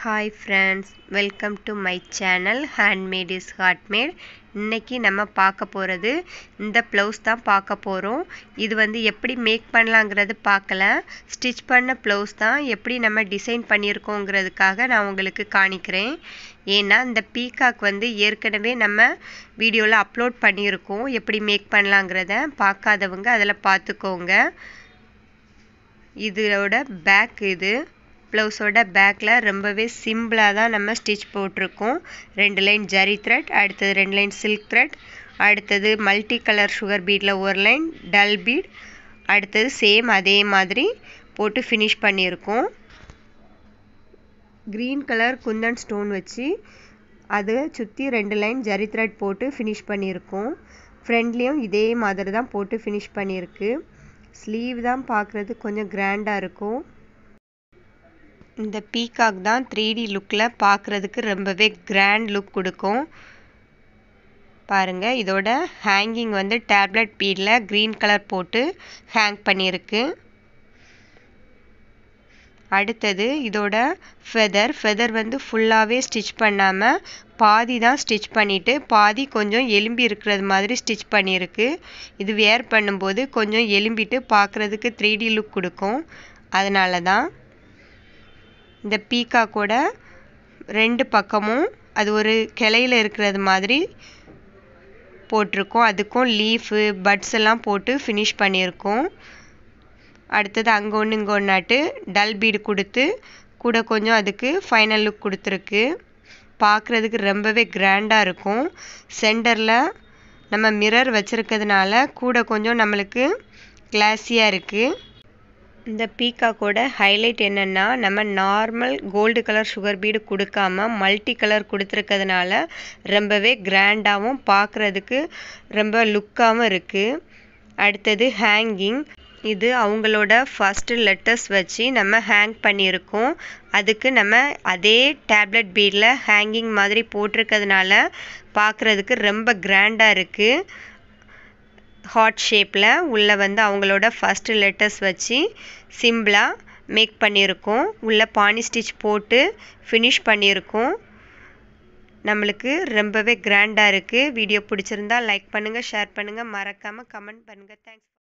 hi friends welcome to my channel handmade is heartmade இன்னைக்கு நம்ம பார்க்க போகிறது இந்த ப்ளவுஸ் தான் பார்க்க போகிறோம் இது வந்து எப்படி மேக் பண்ணலாங்கிறது பார்க்கல ஸ்டிச் பண்ண ப்ளவுஸ் தான் எப்படி நம்ம டிசைன் பண்ணியிருக்கோங்கிறதுக்காக நான் உங்களுக்கு காணிக்கிறேன் ஏன்னா இந்த பீகாக் வந்து ஏற்கனவே நம்ம வீடியோவில் அப்லோட் பண்ணியிருக்கோம் எப்படி மேக் பண்ணலாங்கிறத பார்க்காதவங்க அதில் பார்த்துக்கோங்க இதோட பேக் இது ப்ளவுஸோட பேக்கில் ரொம்பவே சிம்பிளாக தான் நம்ம ஸ்டிச் போட்டிருக்கோம் ரெண்டு லைன் ஜரி த்ரெட் அடுத்தது ரெண்டு லைன் சில்க் த்ரெட் அடுத்தது மல்டி கலர் சுகர் பீடில் ஒரு லைன் டல் பீட் அடுத்தது சேம் அதே மாதிரி போட்டு ஃபினிஷ் பண்ணியிருக்கோம் க்ரீன் கலர் குந்தன் ஸ்டோன் வச்சு அதை சுற்றி ரெண்டு லைன் ஜரி த்ரெட் போட்டு ஃபினிஷ் பண்ணியிருக்கோம் ஃப்ரண்ட்லேயும் இதே மாதிரி தான் போட்டு ஃபினிஷ் பண்ணியிருக்கு ஸ்லீவ் தான் பார்க்குறது கொஞ்சம் கிராண்டாக இருக்கும் இந்த பீகாக் தான் த்ரீ டி லுக்கில் பார்க்குறதுக்கு ரொம்பவே கிராண்ட் லுக் கொடுக்கும் பாருங்கள் இதோட ஹேங்கிங் வந்து டேப்லெட் பீடில் க்ரீன் கலர் போட்டு ஹேங் பண்ணியிருக்கு அடுத்தது இதோட ஃபெதர் ஃபெதர் வந்து ஃபுல்லாகவே ஸ்டிச் பண்ணாமல் பாதி தான் ஸ்டிச் பண்ணிவிட்டு பாதி கொஞ்சம் எலும்பி இருக்கிறது மாதிரி ஸ்டிச் பண்ணியிருக்கு இது வேர் பண்ணும்போது கொஞ்சம் எலும்பிட்டு பார்க்குறதுக்கு த்ரீ டி லுக் கொடுக்கும் அதனால தான் இந்த பீக்காக்கோட ரெண்டு பக்கமும் அது ஒரு கிளையில் இருக்கிறது மாதிரி போட்டிருக்கோம் அதுக்கும் லீஃபு பட்ஸ் எல்லாம் போட்டு ஃபினிஷ் பண்ணியிருக்கோம் அடுத்தது அங்கே ஒன்று இங்கே ஒன்றாட்டு டல் பீடு கொடுத்து கூட கொஞ்சம் அதுக்கு ஃபைனல் லுக் கொடுத்துருக்கு பார்க்குறதுக்கு ரொம்பவே கிராண்டாக இருக்கும் சென்டரில் நம்ம மிரர் வச்சுருக்கிறதுனால கூட கொஞ்சம் நம்மளுக்கு கிளாஸியாக இருக்குது இந்த பீக்காக்கோட ஹைலைட் என்னென்னா நம்ம normal gold colour sugar bead கொடுக்காம மல்டி கலர் கொடுத்துருக்கிறதுனால ரொம்பவே கிராண்டாகவும் பார்க்குறதுக்கு ரொம்ப லுக்காகவும் இருக்குது அடுத்தது ஹேங்கிங் இது அவங்களோட ஃபஸ்ட்டு லெட்டர்ஸ் வச்சு நம்ம ஹேங் பண்ணியிருக்கோம் அதுக்கு நம்ம அதே டேப்லெட் பீடில் ஹேங்கிங் மாதிரி போட்டிருக்கிறதுனால பார்க்குறதுக்கு ரொம்ப கிராண்டாக இருக்குது ஹார்ட் ஷேப்பில் உள்ளே வந்து அவங்களோட ஃபஸ்ட்டு லெட்டர்ஸ் வச்சு சிம்பிளாக மேக் பண்ணியிருக்கோம் உள்ளே பானி ஸ்டிச் போட்டு ஃபினிஷ் பண்ணியிருக்கோம் நம்மளுக்கு ரொம்பவே கிராண்டாக இருக்குது வீடியோ பிடிச்சிருந்தா லைக் பண்ணுங்கள் ஷேர் பண்ணுங்கள் மறக்காமல் கமெண்ட் பண்ணுங்கள் தேங்க்ஸ்